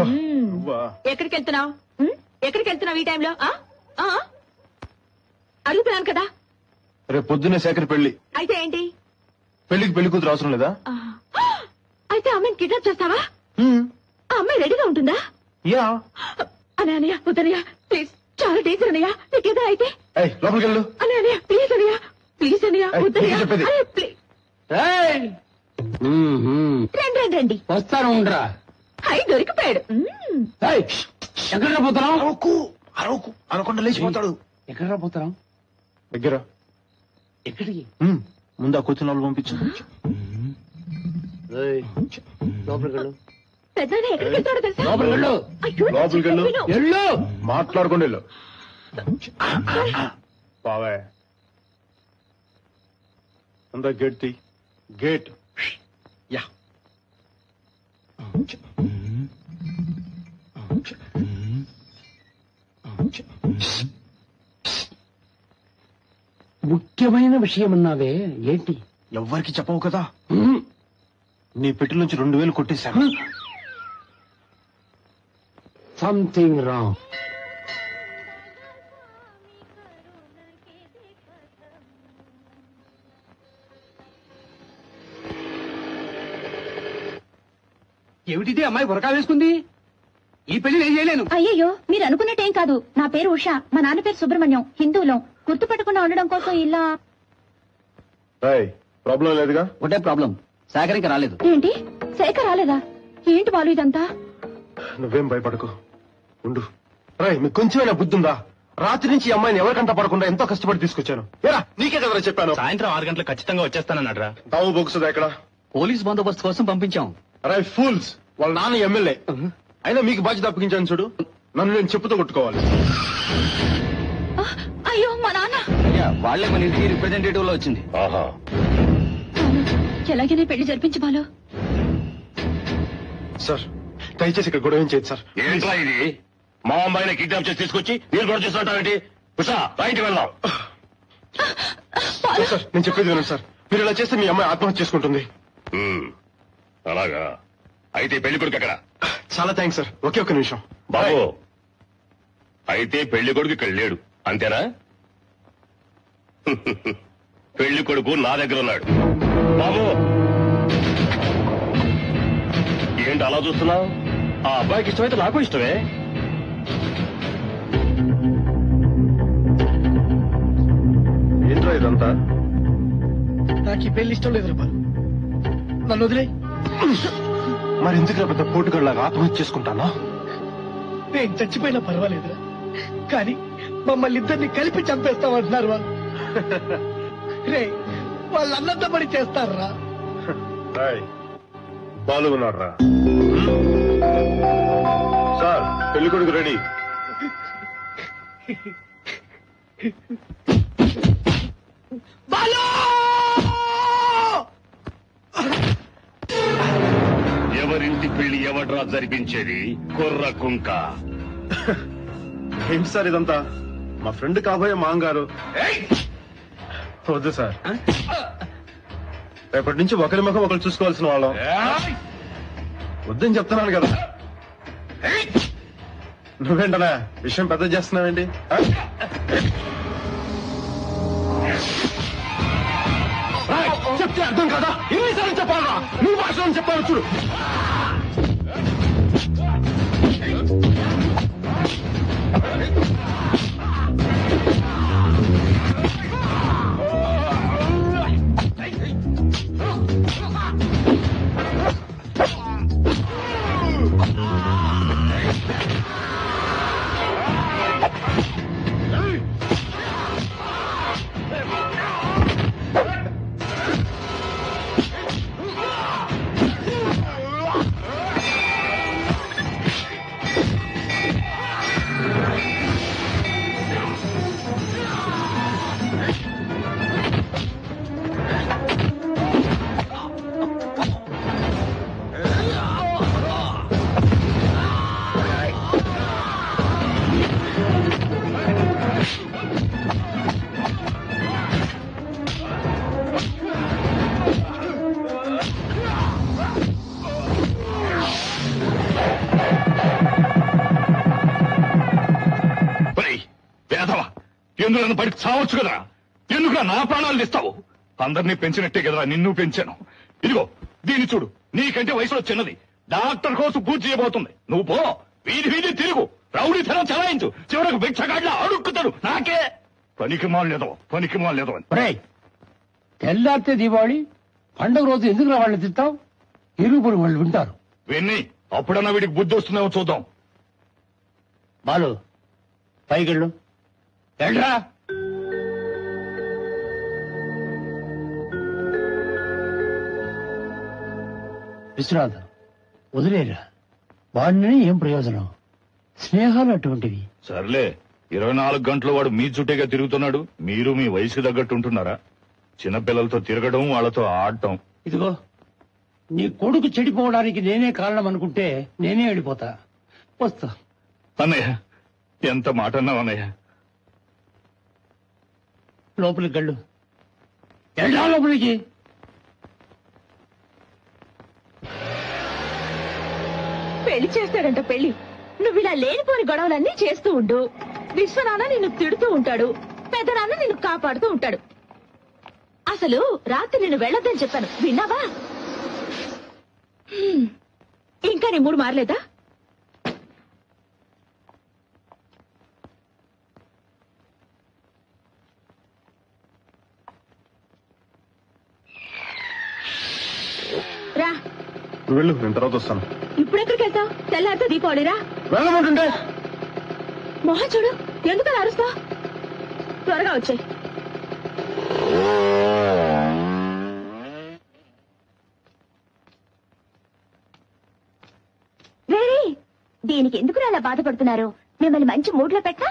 మ్మ్. నువ్వా? ఎక్కడికి వెళ్తున్నావు ఎక్కడికి వెళ్తున్నావు ఈ టైంలో ఆ? ఆ? అడుగుతున్నాను కదా రేపు పొద్దున్నే శేఖర్ పెళ్లి అయితే ఏంటి పెళ్లికి పెళ్లి కూతురు అవసరం లేదా ఆ. అయితే అమ్మాయిని కిడ్నాప్ చేస్తావా ఆ అమ్మాయి రెడీగా ఉంటుందా యా అనే అనయ్య వద్దనయ్య ప్లీజ్ చాలా డేంజర్ అనయ్య నీకేదో అయితే ఏయ్ లోపలికి వెళ్ళు అనే అనయ్య ప్లీజ్ అనయ్య ప్లీజ్ అనయ్య ఏయ్, వద్దనయ్య నీకు చెప్పేది. అరే, ప్లీజ్ రండి రండి రండి వస్తాను ఉండరా హై దొరికిపోయాడు మ్మ్. ఎక్కడ పోతున్నాం అరవకు అరవకు అనకుండా లేచిపోతాడు ఎక్కడ పోతున్నాం దగ్గర ఎక్కడికి ఉమ్, ముందు ఆ కూర్చున్న వాళ్ళు పంపించు లోపలికి వెళ్ళు పెద్దనే ఎక్కడికి వెళ్తాడో తెలుసా లోపలికి వెళ్ళు అయ్యో, నా లోపలికి వెళ్ళు. చెప్పేది విను. వెళ్ళు మాట్లాడుకుండా వెళ్ళు బావే అందా గేట్ తీ గేట్ యా ముఖ్యమైన విషయం అన్నావే ఏంటి ఎవ్వరికి చెప్పవు కదా నీ పెట్టి నుంచి రెండు వేలు కొట్టేశాను సంథింగ్ రాంగ్ ఏమిటిది అమ్మాయి బురకా వేసుకుంది ఈ పెళ్లి నేను చేయలేను అయ్యయ్యో మీరు అనుకున్నట్టేం కాదు నా పేరు ఉష మా నాన్న పేరు సుబ్రహ్మణ్యం హిందువులం గుర్తుపట్టకుండా ఉండడం కోసం ఇలా ప్రాబ్లం లేదుగా ఒకటే ప్రాబ్లం సాగరికి రాలేదు ఏంటి శేఖర్ రాలేదా ఏంటి బాలు ఇదంతా నువ్వేం భయపడకు ఉండు రాయ్ మీకు కొంచెమైనా బుద్ధి ఉందా రాత్రి నుంచి ఈ అమ్మాయిని ఎవరికంట పడకుండా ఎంతో కష్టపడి తీసుకొచ్చాను ఏరా నీకే కదరా చెప్పాను సాయంత్రం ఆరు గంటలకు ఖచ్చితంగా వచ్చేస్తానన్నాడ్రా తావు బొక్సుదా ఎక్కడ పోలీస్ బందోబస్తు కోసం పంపించాం రాయ్ ఫూల్స్ వాళ్ళ నాన్న ఎమ్మెల్యే అయినా మీకు బాధ్యత అప్పగించాను చూడు నన్ను నేను చెప్పుతో కొట్టుకోవాలి ఆ, అయ్యో మా నాన్న వాళ్లే మన ఇంటికి రిప్రజెంటేటివ్ లో వచ్చింది బాలు, ఎలాగైనా పెళ్లి జరిపించు బాలు సార్ దయచేసి ఇక్కడ గొడవ ఏం చేయదు సార్ ఏంట్రా ఇది మా అమ్మాయిని కిడ్నాప్ చేసి తీసుకొచ్చి నేను కూడా చూస్తుంటావేంటి ఉషా బయటికి వెళ్దాం సార్ నేను చెప్పేది వినండి సార్ మీరు ఇలా చేస్తే మీ అమ్మాయి ఆత్మహత్య చేసుకుంటుంది ఉమ్, అలాగా అయితే పెళ్లి కొడుకు ఎక్కడ చాలా థ్యాంక్స్ సార్ ఒకే ఒక్క నిమిషం బాబు అయితే పెళ్లి కొడుకు ఇక్కడ లేడు అంతేనా పెళ్లి కొడుకు నా దగ్గర ఉన్నాడు బాబు ఏంటి అలా చూస్తున్నావు ఆ అబ్బాయికి ఇష్టమైతే నాకు ఇష్టమే ఏంట్రా ఇదంతా నాకు ఈ పెళ్లి ఇష్టం లేదు రూపాయలు నన్ను వదిలే మరి ఎందుకు పెద్ద పోటుగడలాగా ఆత్మహత్య చేసుకుంటానా నేను చచ్చిపోయినా పర్వాలేదురా కానీ మమ్మల్ని ఇద్దరిని కలిపి చంపేస్తామంటున్నారు వాళ్ళు రే వాళ్ళు అన్నంత పని చేస్తారా రాయ్ బాలు ఉన్నాడు రా సార్ పెళ్లి కొడుకు రెడీ ఎవరింటి పెళ్లి ఎవడ్రా జరిపించేది కుర్ర కుంక ఏంటి సార్ ఇదంతా మా ఫ్రెండ్ కాబోయే మాంగారు వద్దు సార్ రేపటి నుంచి ఒకరి ముఖం ఒకరు చూసుకోవాల్సిన వాళ్ళం వద్దని చెప్తున్నాను కదా నువ్వేంటనా విషయం పెద్ద చేస్తున్నావేంటి ఆ? రాయ్, చెప్తే అర్థం కదా ఎన్నిసార్లు చెప్పాలరా నువ్వు భాషలో చెప్పాలి చూడు ఎందులో పడి చావచ్చు కదా ఎందుకు నా ప్రాణాలు ఇస్తావు అందరినీ పెంచినట్టే కదరా నిన్ను పెంచాను ఇదిగో దీన్ని చూడు నీకంటే వయసులో చిన్నది డాక్టర్ కోసం పూజ చేయబోతుంది నువ్వు పో వీధి వీధి తిరుగు రౌడీతనం చలాయించు చివరకు భిక్షగాడ్ల అడుక్కుతాడు నాకే పనికి మాలేదో పనికి మాలేదో అని ఒరేయ్ తెల్లారితే దీపావళి పండుగ రోజు ఎందుకు రా వాళ్ళని తింటావు ఇరుపురు వాళ్ళు వింటారు విన్ని అప్పుడన్నా వీడికి బుద్ధి వస్తుందేమో చూద్దాం బాలు పైకెళ్ళు వెళ్ళరా విశ్వనాథ్ వదిలేరా వాడిని ఏం ప్రయోజనం స్నేహాలు అటువంటివి సర్లే ఇరవై నాలుగు గంటలు వాడు మీ చుట్టేగా తిరుగుతున్నాడు మీరు మీ వయసు తగ్గట్టు ఉంటున్నారా చిన్నపిల్లలతో తిరగడం వాళ్ళతో ఆడటం ఇదిగో నీ కొడుకు చెడిపోవడానికి నేనే కారణం అనుకుంటే నేనే వెళ్ళిపోతా వస్తా అన్నయ్య ఎంత మాట అన్నావు అన్నయ్య లోపలికి గళ్ళు వెళ్ళా లోపలికి పెళ్లి చేస్తాడంట పెళ్లి నువ్వు ఇలా లేనిపోని గొడవలన్నీ చేస్తూ ఉండు విశ్వనాన్న నిన్ను తిడుతూ ఉంటాడు పెద్దనాన్న నిన్ను కాపాడుతూ ఉంటాడు అసలు రాత్రి నిన్ను వెళ్ళొద్దని చెప్పాను విన్నావా హ్మ్. ఇంకా నీ మూడు మారలేదా రా నువ్వు వెళ్ళు నేను తర్వాత వస్తాను ఇప్పుడు ఎక్కడికి వెళ్తావు తెల్లారితో దీపావళిరా వెళ్ళమంటుంటే మొహం చూడు ఎందుకలా అరుస్తా త్వరగా వచ్చాయి వేరే దీనికి ఎందుకు అలా బాధపడుతున్నారు మిమ్మల్ని మంచి మూడ్ లో పెట్టా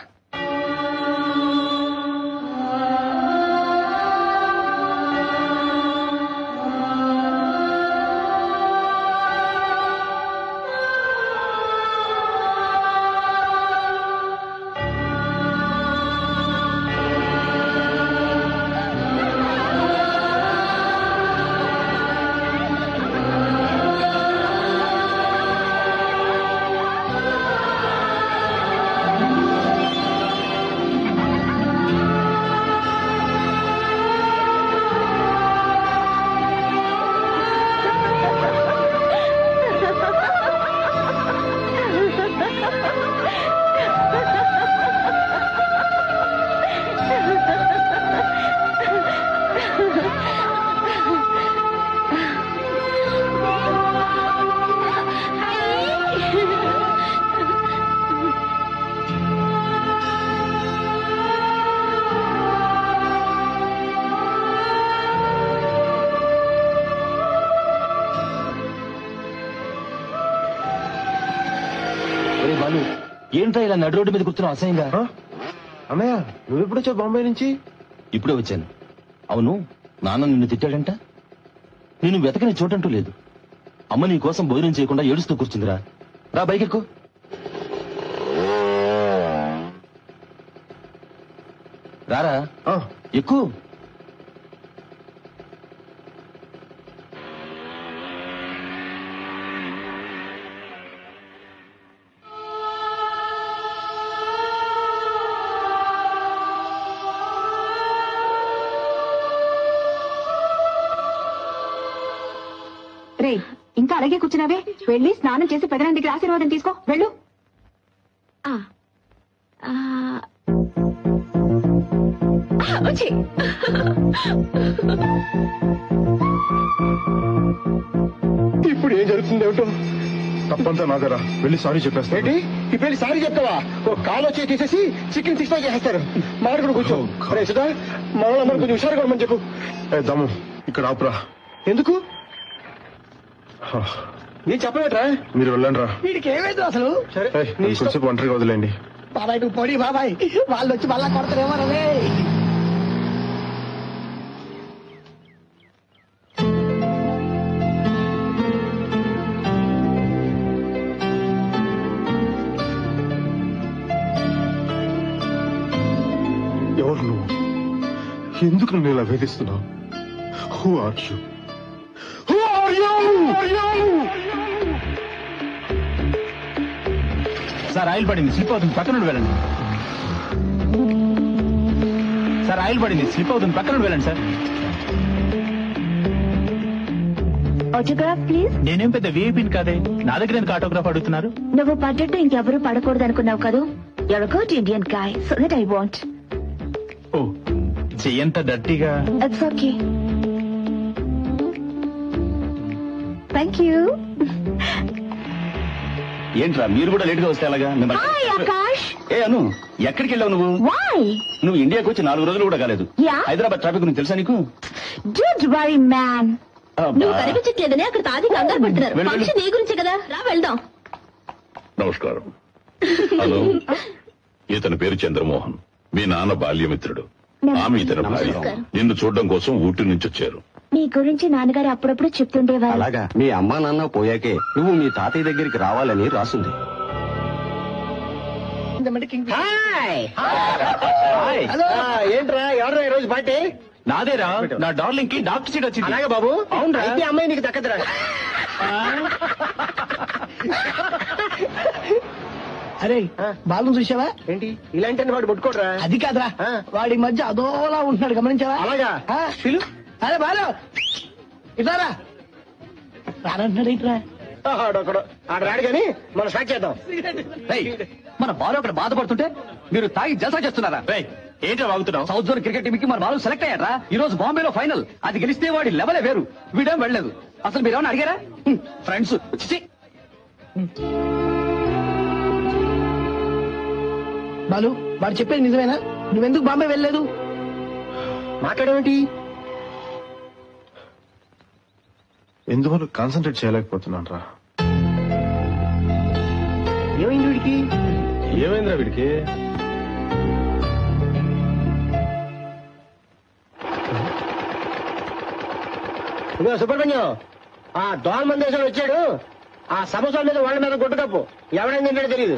ఒరే బాలు ఏంట్రా ఇలా నడు రోడ్డు మీద కూర్చున్నావు అసహ్యంగా ఆ? అన్నయ్య నువ్వు ఎప్పుడు వచ్చావు బాంబే నుంచి ఇప్పుడే వచ్చాను అవును నాన్న నిన్ను తిట్టాడంట నేను వెతకని చోటంటూ లేదు అమ్మ నీ కోసం భోజనం చేయకుండా ఏడుస్తూ కూర్చుందిరా రా బైక్ ఎక్కు రారా ఆ, ఎక్కు రే ఇంకా అలాగే కూర్చున్నావే వెళ్ళి స్నానం చేసి పెదనాన్న దగ్గర ఆశీర్వాదం తీసుకో వెళ్ళు ఆ. ఆ. ఆ, వచ్చి ఇప్పుడు ఏం జరుగుతుంది ఏమిటో తప్పంతా నాదరా వెళ్ళి సారీ చెప్పేస్తా ఏంటి ఈ పెళ్లి సారీ చెప్తావా ఓ కాలు వచ్చి తీసేసి చికెన్ సిక్స్ ఫైవ్ చేసేస్తారు మాట్లాడు కూర్చో Oh, అరే సుధా మా వాళ్ళ కొంచెం హుషారుగా ఉండమని చెప్పు ఏ దమ్ము ఇక్కడ ఆపురా ఎందుకు హా, నేను చెప్పలేట్రా మీరు వెళ్ళండి రా వీడికి ఏమైంది అసలు సరే ఏయ్, నీ నన్ను ఇష్టం. కొంచెంసేపు ఒంటరిగా వదిలేండి బాబాయ్ నువ్వు పొడి బాబాయ్ వాళ్ళు వచ్చి మళ్ళా కొడతారేమో రే ఎవరు నువ్వు ఎందుకు నన్ను ఇలా వేధిస్తున్నావు who are you who are you sir oil పడింది స్లిప్ అవుతుంది పక్కన నుండి వెళ్ళండి సార్ ఆయిల్ పడింది స్లిప్ అవుతుంది పక్కన వెళ్ళండి సార్ ఆటోగ్రాఫ్ ప్లీజ్ నేనేం పెద్ద వీఐపీని కాదే నా దగ్గర ఎందుకు ఆటోగ్రాఫ్ అడుగుతున్నారు నువ్వు పడ్డట్టు ఇంకెవరూ పడకూడదు అనుకున్నావు కదూ ఎవరు good Indian guy so that I want ఓ చెయ్యంత డర్టీగా ఇట్స్ ఓకే థ్యాంక్ యూ ఏంట్రా మీరు కూడా లేట్ గా వస్తే అలాగా మిమ్మల్ని- హాయ్ ఆకాష్ ఏ అను ఎక్కడికి వెళ్ళావు నువ్వు వై నువ్వు ఇండియాకి వచ్చి నాలుగు రోజులు కూడా కాలేదు Yeah. హైదరాబాద్ ట్రాఫిక్ గురించి తెలుసా నీకు డోంట్ వరీ మ్యాన్ అబ్బా. నువ్వు కనిపించట్లేదని అక్కడ తాది కంగారు పడుతున్నారు వెళ్ళు, వెళ్ళు. ఫంక్షన్ నీ గురించే కదా రా వెళ్దాం నమస్కారం హలో ఇతని పేరు చంద్రమోహన్ మీ నాన్న బాల్యమిత్రుడు ఆమె ఇతని భార్య నిన్ను చూడడం కోసం ఊటీ నుంచి వచ్చారు మీ గురించి నాన్నగారు అప్పుడప్పుడు చెప్తుండేవారు అలాగా మీ అమ్మా నాన్న పోయాకే నువ్వు మీ తాతయ్య దగ్గరికి రావాలని రాసుంది హలో ఏంట్రా ఎవరు ఈ రోజు పార్టీ నాదేరా నా డార్లింగ్ కి డాక్టర్ సీట్ వచ్చింది అలాగే బాబు అవునరా? అయితే అమ్మాయి నీకు దక్కదురా అరే బాలు చూసావా ఏంటి ఇలాంటి వాడు ముట్టుకోడరా అది కాదురా ఆ. వాడి మధ్య అదోలా ఉంటున్నాడు గమనించావా అలాగా ఆ, పిలు అరే బాలు ఇట్లారా రానంటున్నాడు ఏంట్రా ఆడొకడు ఆడ రాడు కానీ మనం స్టార్ట్ చేద్దాం మన బాలు అక్కడ బాధపడుతుంటే మీరు తాగి జల్సా చేస్తున్నారా రేయ్, ఏంట్రా వాగుతున్నావు సౌత్ జోన్ క్రికెట్ టీమ్ కి మన బాలు సెలెక్ట్ అయ్యారా ఈ రోజు బాంబేలో ఫైనల్ అది గెలిస్తే వాడి లెవెలే వేరు వీడేం వెళ్ళలేదు అసలు మీరేమన్నా అడిగారా ఫ్రెండ్స్ బాలు వాడు చెప్పేది నిజమేనా నువ్వెందుకు బాంబే వెళ్ళలేదు మాట్లాడేమిటి ఎందువల్ల కాన్సన్ట్రేట్ చేయలేకపోతున్నాను రా ఏమైంది వీడికి ఏమైందిరా వీడికి ఇదిగో సుబ్రహ్మణ్యం ఆ దోమ మందేశాడు వచ్చాడు ఆ సమోసా మీద వాళ్ళ మీద గుట్ట కప్పు ఎవడైంది తింటాడో తెలియదు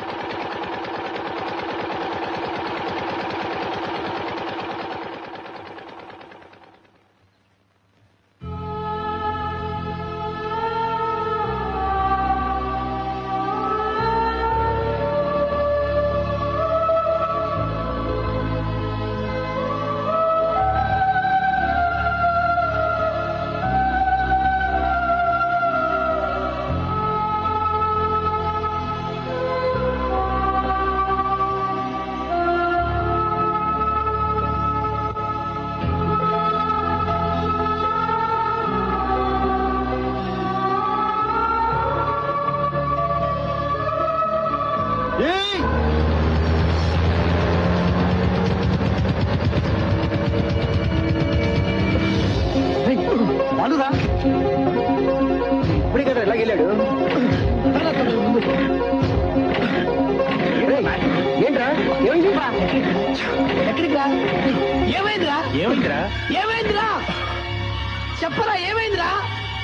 బాలురా ఇప్పుడే కదా ఇలా వెళ్ళాడు ఏయ్, ఏంట్రా ఏమైంది ఎక్కడికి రా ఏమైందిరా ఏమైందిరా ఏమైందిరా చెప్పరా ఏమైందిరా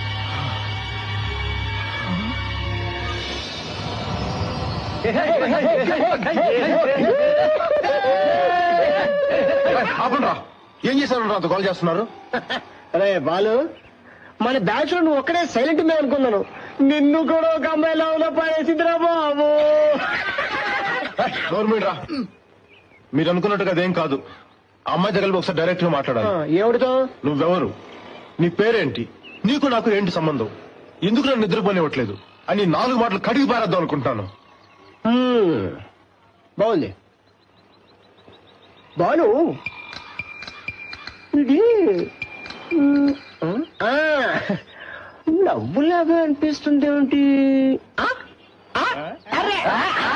ఆపండి రా ఏం చేశారు అంత కాల్ చేస్తున్నారు అరే బాలు మన బ్యాచ్ లో నువ్వు ఒక్కడే సైలెంట్ మే అనుకున్నాను నిన్ను కూడా ఒక అమ్మాయి లవ్ పాడేసిందిరా బాబు గవర్నమెంట్ రా మీరు అనుకున్నట్టుగా అదేం కాదు ఆ అమ్మాయి దగ్గర ఒకసారి డైరెక్ట్ గా ఆ, మాట్లాడాలి ఏమిటితో నువ్వెవరు నీ పేరేంటి నీకు నాకు ఏంటి సంబంధం ఎందుకు నన్ను నిద్రపోనివ్వట్లేదు అని నాలుగు మాటలు కడిగి పారేద్దాం అనుకుంటాను హ్మ్, బాగుంది బాలు ఇది హ్మ్, ఆ, నవ్వులాగా అనిపిస్తుంది ఏమిటి ఆ, ఆ, అరే, ఆ, ఆ,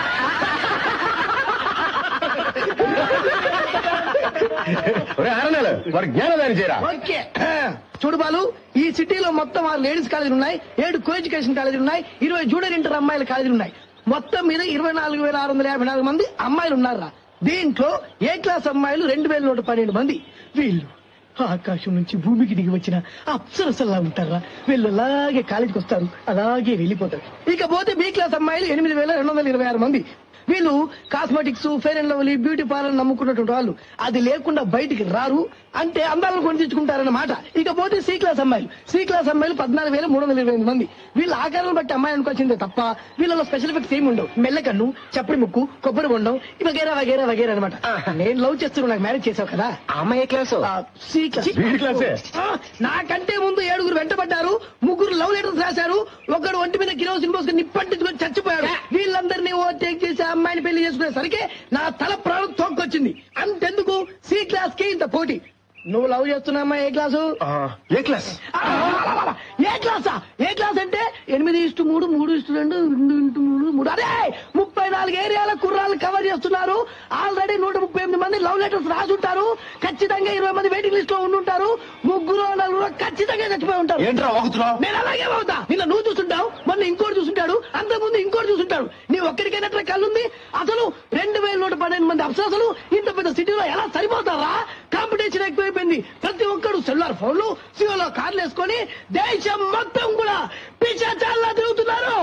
వారి జ్ఞానదాని చేయరా ఓకే చూడు బాలు ఈ సిటీలో మొత్తం ఆరు లేడీస్ కాలేజీలు ఉన్నాయి ఏడు కో ఎడ్యుకేషన్ కాలేజీలు ఉన్నాయి ఇరవై జూనియర్ ఇంటర్ అమ్మాయిల కాలేజీలు ఉన్నాయి మొత్తం మీద ఇరవై నాలుగు వేల ఆరు వందల యాభై నాలుగు మంది అమ్మాయిలు ఉన్నారా దీంట్లో ఏ క్లాస్ అమ్మాయిలు రెండు వేల నూట పన్నెండు మంది వీళ్ళు ఆకాశం నుంచి భూమికి దిగి వచ్చిన అప్సరసల్లా ఉంటారా వీళ్ళు అలాగే కాలేజీకి వస్తారు అలాగే వెళ్ళిపోతారు ఇకపోతే బి క్లాస్ అమ్మాయిలు ఎనిమిది వేల రెండు వందల ఇరవై ఆరు మంది వీళ్ళు cosmetics fair and lovely beauty parlour నమ్ముకున్నటువంటి వాళ్ళు అది లేకుండా బయటికి రారు అంటే అందాలను కొని తెచ్చుకుంటారన్నమాట ఇకపోతే సి క్లాస్ అమ్మాయిలు సి క్లాస్ అమ్మాయిలు పద్నాలుగు వేల మూడు వందల ఇరవై ఎనిమిది మంది వీళ్ళ ఆకారాలను బట్టి అమ్మాయి అనుకోవాల్సిందే తప్ప వీళ్ళలో స్పెషల్ ఎఫెక్ట్స్ ఏమి ఉండవు మెల్లకన్ను చప్పడి ముక్కు కొబ్బరి బొండం వగేరా వగేరా వగేరా అనమాట నేను లవ్ చేస్తున్నా నాకు మ్యారేజ్ చేసావు కదా అమ్మాయి క్లాసు సి క్లాస్ వీడి క్లాసే. ఆ, నాకంటే ముందు ఏడుగురు వెంటబడ్డారు ముగ్గురు లవ్ లెటర్స్ రాశారు ఒకడు ఒంటి మీద కిరోసిన్ పోసుకుని నిప్పంటించుకొని చచ్చిపోయాడు వీళ్ళందరినీ ఓవర్టేక్ చేసి ఆ అమ్మాయిని పెళ్లి చేసుకునేసరికి నా తల ప్రాణం తోక్కొచ్చింది అంతెందుకు సి క్లాస్ కి ఇంత పోటీ నువ్వు లవ్ చేస్తున్నా అమ్మాయి ఏ క్లాసు ఆ, ఏ క్లాస్ ఆ, ఏ క్లాసా ఏ క్లాస్ అంటే ఎనిమిది ఇష్టు మూడు మూడు ఇష్టు రెండు రెండు ఇంటూ మూడు మూడు అదే ముప్పై నాలుగు ఏరియాల కుర్రాలు కవర్ చేస్తున్నారు ఆల్రెడీ నూట ముప్పై ఎనిమిది మంది లవ్ లెటర్స్ రాసుంటారు ఖచ్చితంగా ఇరవై మంది వెయిటింగ్ లిస్ట్ లో ఉండుంటారు ముగ్గురు నలుగురు ఖచ్చితంగా చచ్చిపోయి ఉంటారు ఏంట్రా వాగుతున్నావు నేను అలాగే అవుతా నిన్న నువ్వు చూస్తుంటావు మొన్న ఇంకోటి చూస్తుంటాడు అంతకుముందు ఇంకోటి చూస్తుంటాడు నీ ఒక్కడికైనా కళ్ళుంది అసలు రెండు వేల నూట పన్నెండు మంది అప్సరసలు ఇంత పెద్ద సిటీలో ఎలా సరిపోతారా కాంపిటీషన్ ఎక్కువైపోయింది ప్రతి ఒక్కడు సెల్లార్ ఫోన్లు సియోలో కార్లు వేసుకొని దేశం మొత్తం కూడా పిచ్చాచాల్లా తిరుగుతున్నారు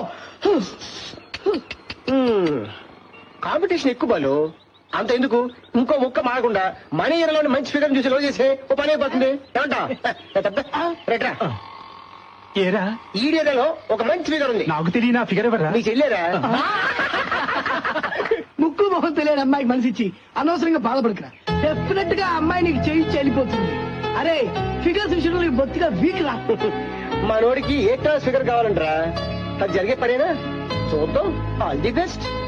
కాంపిటీషన్ ఎక్కువ బాలు అంత ఎందుకు ఇంకో ముక్క మారకుండా మన ఏరియాలోని మంచి ఫిగర్ చూసి లో చేసే ఓ పని అయిపోతుంది ఏమంటా రేట్రా ఏరా ఈ ఏరియాలో ఒక మంచి ఫిగర్ ఉంది నాకు తెలియ నా ఫిగర్ ఎవరా నీ చెల్లేరా ముక్కు మొహం తెలియని అమ్మాయికి మనసిచ్చి అనవసరంగా బాధపడకురా డెఫినెట్ గా ఆ అమ్మాయి నీకు చేయి చెల్లిపోతుంది అరే ఫిగర్స్ విషయంలో నీకు బొత్తిగా వీక్ రా మనోడికి ఏ క్లాస్ ఫిగర్ కావాలంటరా అది జరిగే పనేనా చూద్దాం ఆల్ ది బెస్ట్